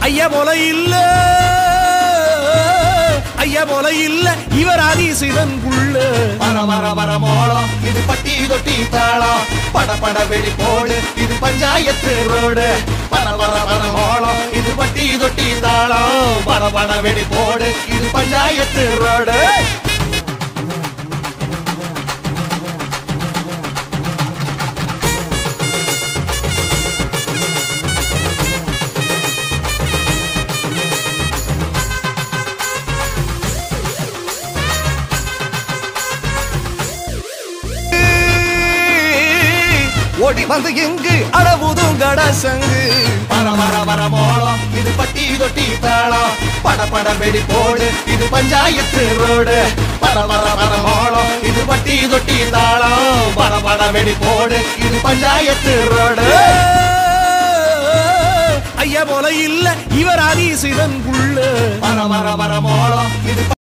ஐயா போல இல்ல ஐயா போல இல்ல இவர் ஆதிசிவன் புள்ள வர வர வர மோளம் இது பட்டி தொட்டி தாளம் பட பட வெடி போடு இது பஞ்சாயத்து ரோடு வர வர வர மோளம் இது பட்டி தொட்டி தாளம் பட பட வெடி போடு இது பஞ்சாயத்து ரோடு ஓடி வந்து எங்கு அளவுதும் கடசங்கு வர வர வர மோளம் இது பட்டி தொட்டி தாளம் பட பட வெடி போடு இது பஞ்சாயத்து ரோடு வர வர வர மோளம் இது பட்டி தொட்டி தாளம் பட பட வெடி போடு இது பஞ்சாயத்து ரோடு ஐயா போல இல்ல இவர் ஆதிசிவன் புள்ள வர வர வர மோளம்